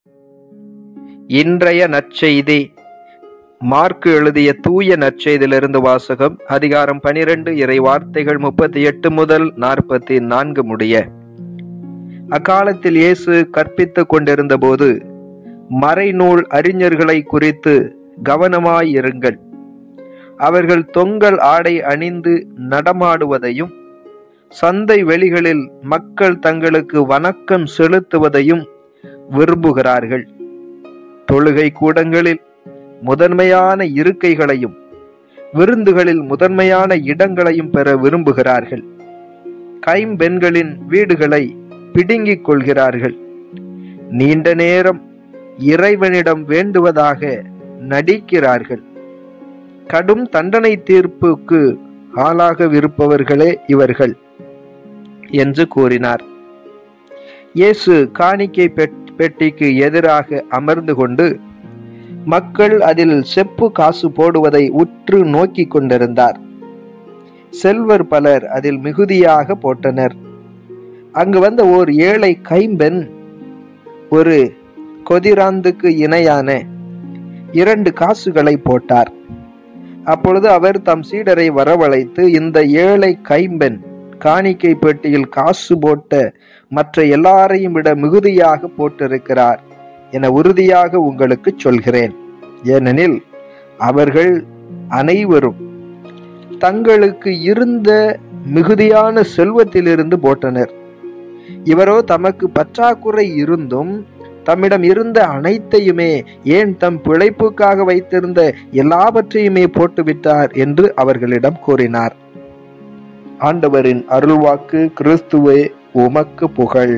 இன்றைய நற்செய்தி மார்க்கு எழுதிய தூய நற்செய்தியிலிருந்து வாசகம் அதிகாரம் பனிரெண்டு இறை வார்த்தைகள் முப்பத்தி எட்டு முதல் நாற்பத்தி நான்கு முடிய அக்காலத்தில் இயேசு கற்பித்துக் கொண்டிருந்தபோது மறைநூல் அறிஞர்களை குறித்து கவனமாயிருங்கள் அவர்கள் தொங்கல் ஆடை அணிந்து நடமாடுவதையும் சந்தை வெளிகளில் மக்கள் தங்களுக்கு வணக்கம் செலுத்துவதையும் விரும்புகிறார்கள் தொழுகை கூடங்களில் முதன்மையான இருக்கைகளையும் விருந்துகளில் முதன்மையான இடங்களையும் பெற விரும்புகிறார்கள் கைம்பெண்களின் வீடுகளை பிடுங்கிக் கொள்கிறார்கள் நீண்ட நேரம் இறைவனிடம் வேண்டுவதாக நடிக்கிறார்கள் கடும் தண்டனை தீர்ப்புக்கு ஆளாகவிருப்பவர்களே இவர்கள் என்று கூறினார் இயேசு காணிக்கை பெட்டிக்கு எதிராக அமர்ந்து கொண்டு மக்கள் அதில் செப்பு காசு போடுவதை உற்று நோக்கி கொண்டிருந்தார் செல்வர் பலர் அதில் மிகுதியாக போட்டனர் அங்கு வந்த ஓர் ஏழை கைம்பெண் ஒரு கொதிராந்துக்கு இணையான இரண்டு காசுகளை போட்டார் அப்பொழுது அவர் தம் சீடரை வரவழைத்து இந்த ஏழை கைம்பெண் காணிக்கை பெட்டியில் காசு போட்ட மற்ற எல்லாரையும் விட மிகுதியாக போட்டிருக்கிறார் என உறுதியாக உங்களுக்கு சொல்கிறேன் ஏனெனில் அவர்கள் அனைவரும் தங்களுக்கு இருந்த மிகுதியான செல்வத்திலிருந்து போட்டனர் இவரோ தமக்கு பற்றாக்குறை இருந்தும் தம்மிடம் இருந்த அனைத்தையுமே ஏன் தம் பிழைப்புக்காக வைத்திருந்த எல்லாவற்றையுமே போட்டுவிட்டார் என்று அவர்களிடம் கூறினார் ஆண்டவரின் அருள்வாக்கு கிறிஸ்துவே உமக்கு புகழ்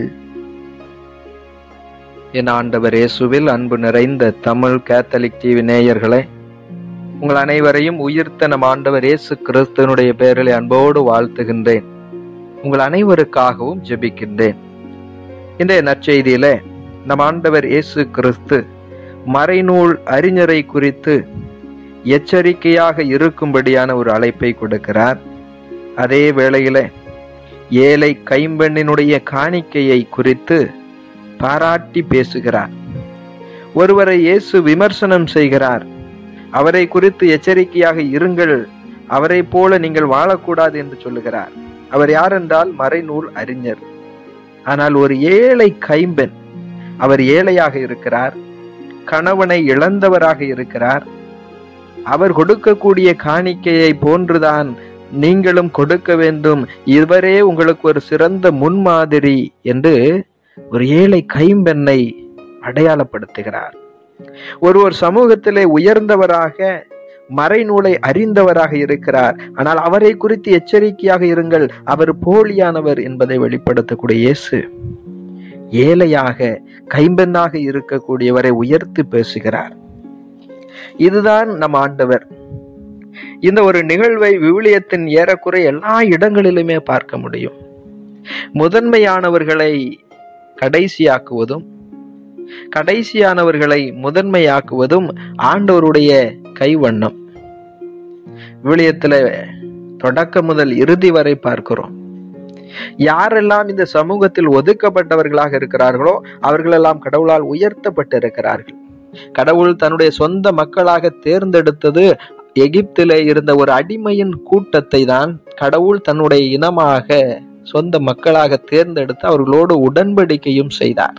என் ஆண்டவர் இயேசுவில் அன்பு நிறைந்த தமிழ் கேத்தலிக் டிவி நேயர்களே உங்கள் அனைவரையும் உயிர்த்த நம் ஆண்டவர் இயேசு கிறிஸ்துவனுடைய பெயரில் அன்போடு வாழ்த்துகின்றேன் உங்கள் அனைவருக்காகவும் ஜெபிக்கின்றேன் இன்றைய நற்செய்தியில நம் ஆண்டவர் இயேசு கிறிஸ்து மறைநூல் அறிஞரை குறித்து எச்சரிக்கையாக இருக்கும்படியான ஒரு அழைப்பை கொடுக்கிறார் அதே வேளையில ஏழை கைம்பெண்ணினுடைய காணிக்கையை குறித்து பாராட்டி பேசுகிறார் ஒருவரை இயேசு விமர்சனம் செய்கிறார் அவரை குறித்து எச்சரிக்கையாக இருங்கள் அவரை போல நீங்கள் வாழக்கூடாது என்று சொல்லுகிறார் அவர் யார் என்றால் மறைநூல் அறிஞர் ஆனால் ஒரு ஏழை கைம்பெண் அவர் ஏழையாக இருக்கிறார் கணவனை இழந்தவராக இருக்கிறார் அவர் கொடுக்கக்கூடிய காணிக்கையை போன்றுதான் நீங்களும் கொடுக்க வேண்டும் இவரே உங்களுக்கு ஒரு சிறந்த முன்மாதிரி என்று ஒரு ஏழை கைம்பெண்ணை அடையாளப்படுத்துகிறார் ஒருவர் சமூகத்திலே உயர்ந்தவராக மறைநூலை அறிந்தவராக இருக்கிறார் ஆனால் அவரை குறித்து எச்சரிக்கையாக இருங்கள் அவர் போலியானவர் என்பதை வெளிப்படுத்தக்கூடிய இயேசு ஏழையாக கைம்பெண்ணாக இருக்கக்கூடியவரை உயர்த்தி பேசுகிறார் இதுதான் நம் ஆண்டவர் இந்த ஒரு நிகழ்வை விவிலியத்தின் ஏறக்குறை எல்லா இடங்களிலுமே பார்க்க முடியும் முதன்மையானவர்களை கடைசியாக்குவதும் கடைசியானவர்களை முதன்மையாக்குவதும் ஆண்டவருடைய கைவண்ணம் விவிலியத்துல தொடக்க முதல் இறுதி வரை பார்க்கிறோம் யாரெல்லாம் இந்த சமூகத்தில் ஒதுக்கப்பட்டவர்களாக இருக்கிறார்களோ அவர்களெல்லாம் கடவுளால் உயர்த்தப்பட்டிருக்கிறார்கள் கடவுள் தன்னுடைய சொந்த மக்களாக தேர்ந்தெடுத்தது எகிப்திலே இருந்த ஒரு அடிமையின் கூட்டத்தை தான் கடவுள் தன்னுடைய இனமாக சொந்த மக்களாக தேர்ந்தெடுத்து அவர்களோடு உடன்படிக்கையும் செய்தார்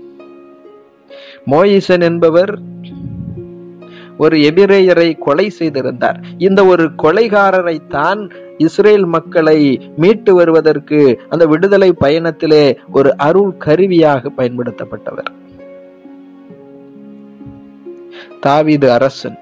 மோயிசன் என்பவர் ஒரு எபிரேயரை கொலை செய்திருந்தார் இந்த ஒரு கொலைகாரரை தான் இஸ்ரேல் மக்களை மீட்டு வருவதற்கு அந்த விடுதலை பயணத்திலே ஒரு அருள் கருவியாக பயன்படுத்தப்பட்டவர் தாவீது அரசன்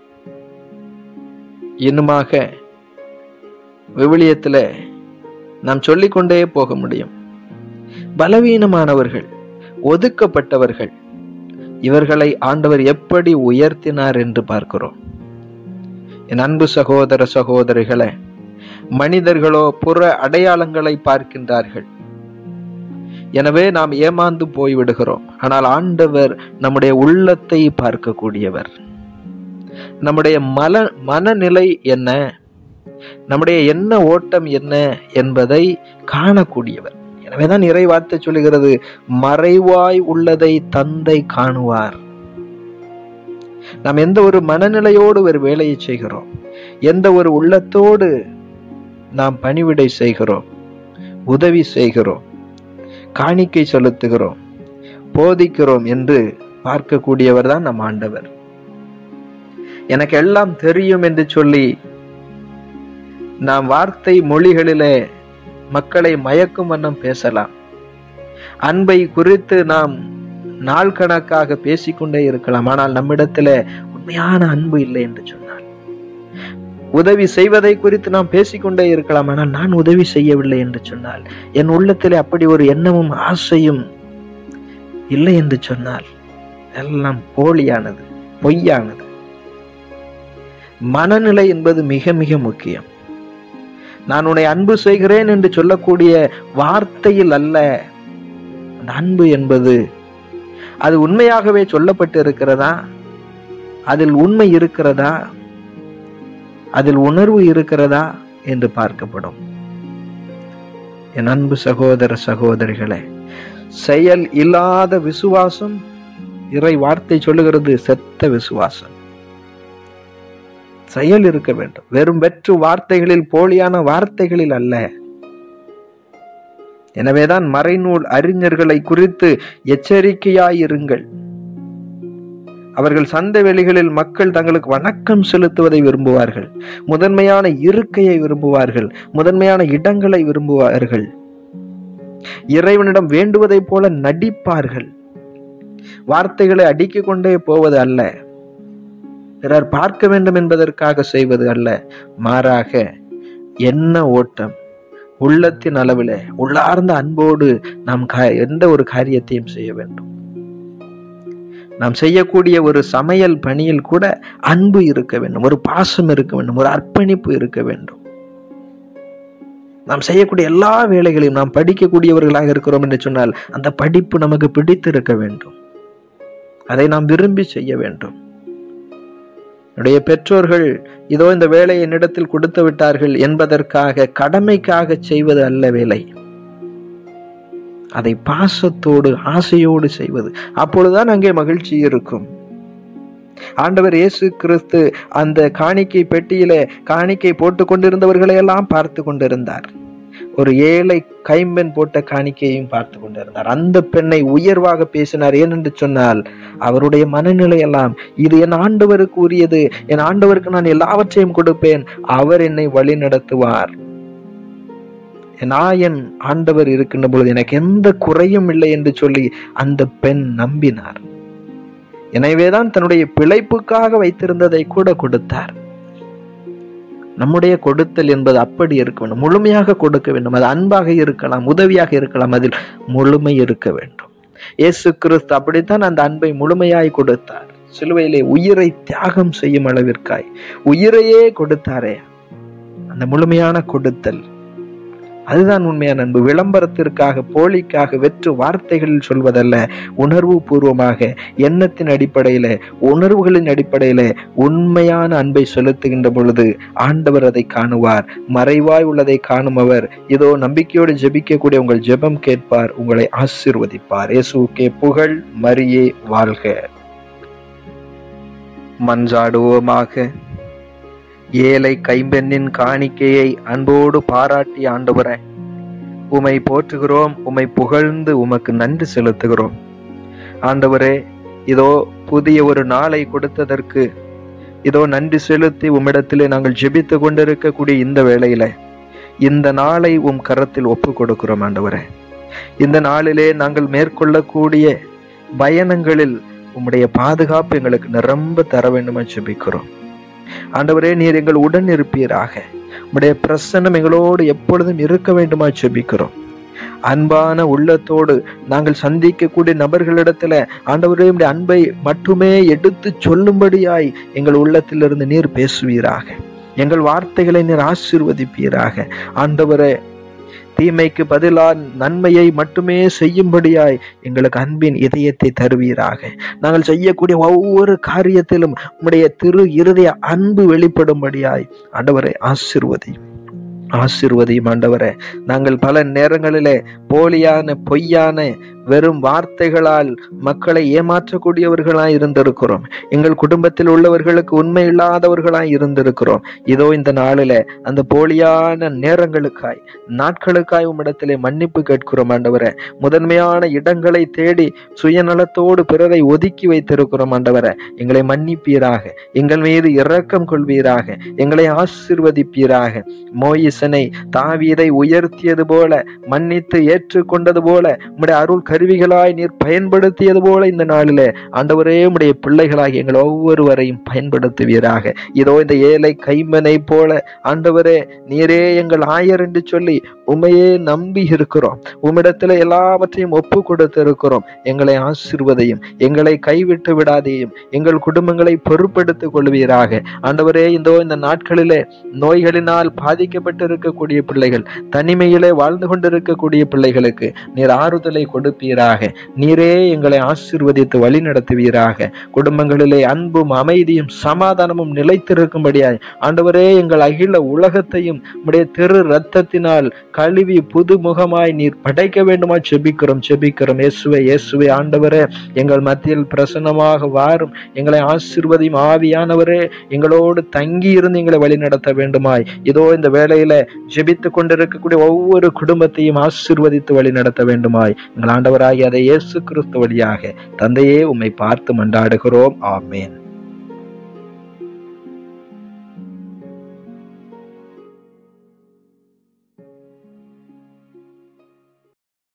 இன்னுமாக விவிலியத்துல நாம் சொல்லிக்கொண்டே போக முடியும் பலவீனமானவர்கள் ஒதுக்கப்பட்டவர்கள் இவர்களை ஆண்டவர் எப்படி உயர்த்தினார் என்று பார்க்கிறோம் என் அன்பு சகோதர சகோதரிகளை மனிதர்களோ புற அடையாளங்களை பார்க்கின்றார்கள் எனவே நாம் ஏமாந்து போய்விடுகிறோம் ஆனால் ஆண்டவர் நம்முடைய உள்ளத்தை பார்க்கக்கூடியவர் நம்முடைய மல மனநிலை என்ன நம்முடைய எண்ண ஓட்டம் என்ன என்பதை காணக்கூடியவர் எனவேதான் இறை வார்த்தை சொல்லுகிறது மறைவாய் உள்ளதை தந்தை காணுவார் நாம் எந்த ஒரு மனநிலையோடு ஒரு வேலையை செய்கிறோம் எந்த ஒரு உள்ளத்தோடு நாம் பணிவிடை செய்கிறோம் உதவி செய்கிறோம் காணிக்கை செலுத்துகிறோம் போதிக்கிறோம் என்று பார்க்கக்கூடியவர் தான் நம் ஆண்டவர் எனக்கு எல்லாம் தெரியும் என்று சொல்லி நாம் வார்த்தை மொழிகளிலே மக்களை மயக்கும் வண்ணம் பேசலாம் அன்பை குறித்து நாம் நாள் கணக்காக பேசிக்கொண்டே இருக்கலாம் ஆனால் நம்மிடத்துல உண்மையான அன்பு இல்லை என்று சொன்னார் உதவி செய்வதை குறித்து நாம் பேசிக்கொண்டே இருக்கலாம் ஆனால் நான் உதவி செய்யவில்லை என்று சொன்னால் என் உள்ளத்திலே அப்படி ஒரு எண்ணமும் ஆசையும் இல்லை என்று சொன்னால் எல்லாம் போலியானது பொய்யானது மனநிலை என்பது மிக மிக முக்கியம் நான் உன்னை அன்பு செய்கிறேன் என்று சொல்லக்கூடிய வார்த்தையில் அல்ல அந்த அன்பு என்பது அது உண்மையாகவே சொல்லப்பட்டு இருக்கிறதா அதில் உண்மை இருக்கிறதா அதில் உணர்வு இருக்கிறதா என்று பார்க்கப்படும் என் அன்பு சகோதர சகோதரிகளே செயல் இல்லாத விசுவாசம் இறை வார்த்தை சொல்லுகிறது செத்த விசுவாசம் செயல் இருக்க வேண்டும் வெறும் வெற்று வார்த்தைகளில் போலியான வார்த்தைகளில் அல்ல எனவேதான் மறைநூல் அறிஞர்களை குறித்து எச்சரிக்கையாயிருங்கள் அவர்கள் சந்தை வெளிகளில் மக்கள் தங்களுக்கு வணக்கம் செலுத்துவதை விரும்புவார்கள் முதன்மையான இருக்கையை விரும்புவார்கள் முதன்மையான இடங்களை விரும்புவார்கள் இறைவனிடம் வேண்டுவதைப் போல நடிப்பார்கள் வார்த்தைகளை அடுக்கிக் கொண்டே போவது அல்ல பிறர் பார்க்க வேண்டும் என்பதற்காக செய்வது அல்ல மாறாக என்ன ஓட்டம் உள்ளத்தின் அளவில் உள்ளார்ந்த அன்போடு நாம் எந்த ஒரு காரியத்தையும் செய்ய வேண்டும் நாம் செய்யக்கூடிய ஒரு சமையல் பணியில் கூட அன்பு இருக்க வேண்டும் ஒரு பாசம் இருக்க வேண்டும் ஒரு அர்ப்பணிப்பு இருக்க வேண்டும் நாம் செய்யக்கூடிய எல்லா வேலைகளையும் நாம் படிக்கக்கூடியவர்களாக இருக்கிறோம் என்று சொன்னால் அந்த படிப்பு நமக்கு பிடித்திருக்க வேண்டும் அதை நாம் விரும்பி செய்ய வேண்டும் என்னுடைய பெற்றோர்கள் இதோ இந்த வேலையை என்னிடத்தில் கொடுத்து விட்டார்கள் என்பதற்காக கடமைக்காக செய்வது அல்ல வேலை அதை பாசத்தோடு ஆசையோடு செய்வது அப்பொழுதுதான் அங்கே மகிழ்ச்சி இருக்கும் ஆண்டவர் இயேசு கிறிஸ்து அந்த காணிக்கை பெட்டியில காணிக்கை போட்டு கொண்டிருந்தவர்களை எல்லாம் பார்த்து கொண்டிருந்தார் ஒரு ஏழை கைம்பெண் போட்ட காணிக்கையும் பார்த்து கொண்டிருந்தார் அந்த பெண்ணை உயர்வாக பேசினார் ஏனென்று சொன்னால் அவருடைய மனநிலை எல்லாம் இது என் ஆண்டவருக்கு உரியது என் ஆண்டவருக்கு நான் எல்லாவற்றையும் கொடுப்பேன் அவர் என்னை வழி நடத்துவார் நான் என் ஆண்டவர் இருக்கின்ற பொழுது எனக்கு எந்த குறையும் இல்லை என்று சொல்லி அந்த பெண் நம்பினார் எனவேதான் தன்னுடைய பிழைப்புக்காக வைத்திருந்ததை கூட கொடுத்தார் நம்முடைய கொடுத்தல் என்பது அப்படி இருக்க வேண்டும் முழுமையாக கொடுக்க வேண்டும் அது அன்பாக இருக்கலாம் உதவியாக இருக்கலாம் அதில் முழுமை இருக்க வேண்டும் இயேசு கிறிஸ்து அப்படித்தான் அந்த அன்பை முழுமையாய் கொடுத்தார் சிலுவையிலே உயிரை தியாகம் செய்யும் அளவிற்காய் உயிரையே கொடுத்தாரே அந்த முழுமையான கொடுத்தல் அதுதான் உண்மையான அன்பு விளம்பரத்திற்காக போலிக்காக வெற்று வார்த்தைகளில் சொல்வதல்ல உணர்வு பூர்வமாக எண்ணத்தின் அடிப்படையில உணர்வுகளின் அடிப்படையில உண்மையான அன்பை செலுத்துகின்ற பொழுது ஆண்டவர் அதை காணுவார் மறைவாய் உள்ளதை காணும் அவர் இதோ நம்பிக்கையோடு ஜெபிக்கக்கூடிய உங்கள் ஜெபம் கேட்பார் உங்களை ஆசிர்வதிப்பார் இயேசுக்கே புகழ் மரியே வாழ்க மன்றாடுவோமாக ஏழை கைம்பெண்ணின் காணிக்கையை அன்போடு பாராட்டி ஆண்டவரே உமை போற்றுகிறோம் உமை புகழ்ந்து உமக்கு நன்றி செலுத்துகிறோம் ஆண்டவரே இதோ புதிய ஒரு நாளை கொடுத்ததற்கு இதோ நன்றி செலுத்தி உம்மிடத்திலே நாங்கள் ஜெபித்து கொண்டிருக்கக்கூடிய இந்த வேளையில இந்த நாளை உம் கரத்தில் ஒப்பு கொடுக்கிறோம் ஆண்டவரே இந்த நாளிலே நாங்கள் மேற்கொள்ளக்கூடிய பயணங்களில் உம்முடைய பாதுகாப்பு எங்களுக்கு நிரம்ப தர வேண்டுமா ஜெபிக்கிறோம் ஆண்டவரே நீர் எங்கள் உடன் இருப்பீராக உடைய பிரசன்னம் எங்களோடு எப்பொழுதும் இருக்க வேண்டுமா செபிக்கிறோம் அன்பான உள்ளத்தோடு நாங்கள் சந்திக்கக்கூடிய நபர்களிடத்துல ஆண்டவரே உடைய அன்பை மட்டுமே எடுத்து சொல்லும்படியாய் எங்கள் உள்ளத்திலிருந்து நீர் பேசுவீராக எங்கள் வார்த்தைகளை நீர் ஆசீர்வதிப்பீராக ஆண்டவரே தீமைக்கு பதிலா நன்மையை மட்டுமே செய்யும்படியாய் எங்களுக்கு அன்பின் இதயத்தை தருவீராக நாங்கள் செய்யக்கூடிய ஒவ்வொரு காரியத்திலும் உம்முடைய திரு இருதய அன்பு வெளிப்படும்படியாய் ஆண்டவரை ஆசிர்வதி ஆசிர்வதியும் ஆண்டவரே நாங்கள் பல நேரங்களிலே போலியான பொய்யான வெறும் வார்த்தைகளால் மக்களை ஏமாற்றக்கூடியவர்களாய் இருந்திருக்கிறோம் எங்கள் குடும்பத்தில் உள்ளவர்களுக்கு உண்மை இல்லாதவர்களாய் இருந்திருக்கிறோம் இதோ இந்த நாளில அந்த போலியான நேரங்களுக்காய் நாட்களுக்காய் உம்மிடத்திலே மன்னிப்பு கேட்கிறோம் ஆண்டவரே முதன்மையான இடங்களை தேடி சுயநலத்தோடு பிறரை ஒதுக்கி வைத்திருக்கிறோம் ஆண்டவரே எங்களை மன்னிப்பீராக எங்கள் மீது இரக்கம் கொள்வீராக எங்களை ஆசிர்வதிப்பீராக மோயிசனை தாவீதை உயர்த்தியது போல மன்னித்து ஏற்றுக்கொண்டது போல உம்முடைய அருள் கருவிகளாய் நீர் பயன்படுத்தியது போல இந்த நாளிலே ஆண்டவரே உம்முடைய பிள்ளைகளாகி எங்கள் ஒவ்வொருவரையும் பயன்படுத்துவீராக இதோ இந்த ஏழை கைமனை போல ஆண்டவரே நீரே எங்கள் ஆயர் என்று சொல்லி உண்மையே நம்பி இருக்கிறோம் உம்மிடத்துல எல்லாவற்றையும் ஒப்பு கொடுத்து இருக்கிறோம் எங்களை ஆசிர்வதையும் எங்களை கைவிட்டு விடாதையும் எங்கள் குடும்பங்களை பொறுப்படுத்திக் கொள்வீராக ஆண்டவரே இதோ இந்த நாட்களிலே நோய்களினால் பாதிக்கப்பட்டு இருக்கக்கூடிய பிள்ளைகள் தனிமையிலே வாழ்ந்து கொண்டிருக்கக்கூடிய பிள்ளைகளுக்கு நீர் ஆறுதலை கொடுப்பீராக நீரே எங்களை ஆசிர்வதித்து வழி நடத்துவீராக குடும்பங்களிலே அன்பும் அமைதியும் சமாதானமும் நிலைத்திருக்கும்படியாய் ஆண்டவரே எங்கள் அகில உலகத்தையும் உடைய திரு ரத்தத்தினால் கழுவி புதுமுகமாய் நீர் படைக்க வேண்டுமா செபிக்கிறோம் செபிக்கிறோம் இயேசுவே இயேசுவே ஆண்டவரே எங்கள் மத்தியில் பிரசன்னமாக வாரும் எங்களை ஆசிர்வதியும் ஆவியானவரே எங்களோடு தங்கி இருந்து எங்களை வழி நடத்த வேண்டுமாய் இதோ இந்த வேளையில ஜெபித்து கொண்டிருக்கக்கூடிய ஒவ்வொரு குடும்பத்தையும் ஆசிர்வதித்து வழி நடத்த வேண்டுமாய் எங்கள் ஆண்டவராகிய அதை இயேசு கிறிஸ்து வழியாக தந்தையே உம்மை பார்த்து மன்றாடுகிறோம் ஆமேன்